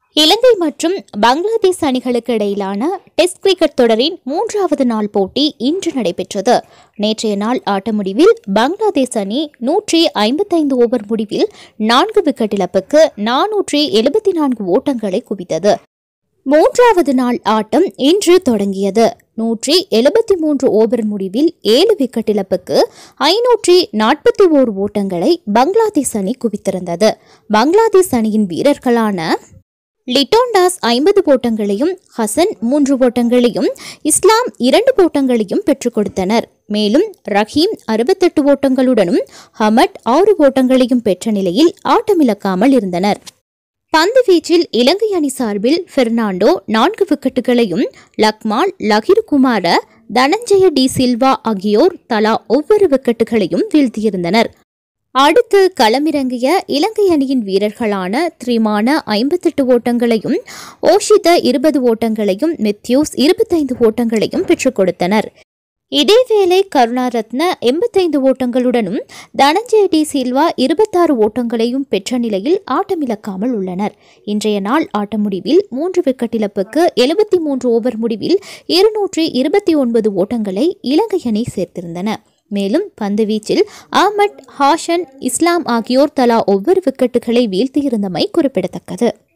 இலங்கை மற்றும் பங்களாதேஷ் அணிகளுக்கு இடையிலான டெஸ்ட் கிரிக்கெட் தொடரின் மூன்றாவது நாள் போட்டி இன்று நடைபெற்றது நேற்றைய நாள் ஆட்ட முடிவில் பங்களாதேஷ் அணி நூற்றி ஐம்பத்தைந்து ஓவர் முடிவில் நான்கு விக்கெட் இழப்புக்கு நானூற்றி எழுபத்தி நான்கு ஓட்டங்களை குவித்தது மூன்றாவது நாள் ஆட்டம் இன்று தொடங்கியது நூற்றி எழுபத்தி மூன்று ஓவர் முடிவில் ஏழு விக்கெட் இழப்புக்கு ஐநூற்றி நாற்பத்தி ஓரு ஓட்டங்களை பங்களாதேஷ் அணி குவித்திருந்தது பங்களாதேஷ் அணியின் வீரர்களான லிட்டோண்டாஸ் ஐம்பது ஓட்டங்களையும் ஹசன் மூன்று ஓட்டங்களையும் இஸ்லாம் இரண்டு ஓட்டங்களையும் பெற்றுக் கொடுத்தனர் மேலும் ரஹீம் அறுபத்தெட்டு ஓட்டங்களுடனும் ஹமட் ஆறு ஓட்டங்களையும் பெற்ற நிலையில் ஆட்டமிழக்காமல் இருந்தனர் பந்து வீச்சில் இலங்கை அணி சார்பில் பெர்னாண்டோ நான்கு விக்கெட்டுகளையும் லக்மால் லகிர் குமார தனஞ்சய டி சில்வா ஆகியோர் தலா ஒவ்வொரு விக்கெட்டுகளையும் வீழ்த்தியிருந்தனர் அடுத்து களமிறங்கிய இலங்கை அணியின் வீரர்களான த்ரிமான ஐம்பத்தெட்டு ஓட்டங்களையும் ஓஷித இருபது ஓட்டங்களையும் மெத்யூஸ் இருபத்தைந்து ஓட்டங்களையும் பெற்றுக் கொடுத்தனர் இதேவேளை கருணாரத்ன எண்பத்தைந்து ஓட்டங்களுடனும் தனஞ்சய டி சில்வா இருபத்தாறு ஓட்டங்களையும் பெற்ற நிலையில் ஆட்டமிழக்காமல் உள்ளனர் இன்றைய நாள் ஆட்ட முடிவில் மூன்று விக்கெட் இழப்புக்கு எழுபத்தி மூன்று ஓவர் முடிவில் இருநூற்றி இருபத்தி ஒன்பது ஓட்டங்களை இலங்கை அணி சேர்த்திருந்தன மேலும் பந்துவீச்சில் அஹ்மட் ஹாஷன் இஸ்லாம் ஆகியோர் தலா ஒவ்வொரு விக்கெட்டுகளை வீழ்த்தியிருந்தமை குறிப்பிடத்தக்கது